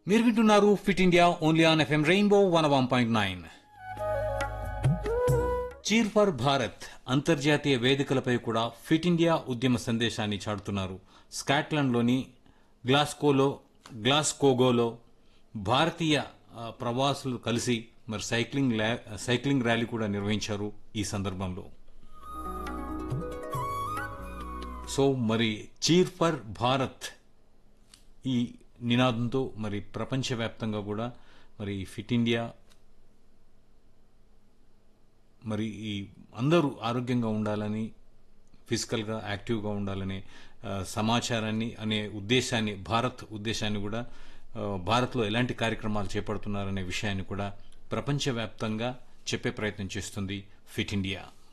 మీరు వింటున్నారు fit India only on FM rainbow one one point nine cheer for Bharat అంతర్జాతీయ వేదికలపై కూడా ఫిట్ ఇండియా ఉద్యమ సందేశాన్ని చాటుతున్నారు స్కాట్లాండ్లోని గ్లాస్కోలో గ్లాస్కోగోలో భారతీయ ఆ, ప్రవాసులు కలిసి మరి సైక్లింగ్ లా- సైక్లింగ్ ర్యాలీ కూడా నిర్వహించారు ఈ సందర్భంలో సో మరి చీర్ ఫర్ భారత్ ఈ నినాదంతో మరి ప్రపంచవ్యాప్తంగా కూడా మరి ఫిట్ ఇండియా మరి ఈ అందరూ ఆరోగ్యంగా ఉండాలని ఫిజికల్గా యాక్టివ్గా ఉండాలనే ఆ, సమాచారాన్ని అనే ఉద్దేశాన్ని భారత్ ఉద్దేశాన్ని కూడా ఆ, భారత్లో ఎలాంటి కార్యక్రమాలు చేపడుతున్నారనే విషయాన్ని కూడా ప్రపంచవ్యాప్తంగా చెప్పే ప్రయత్నం చేస్తుంది ఫిట్ ఇండియా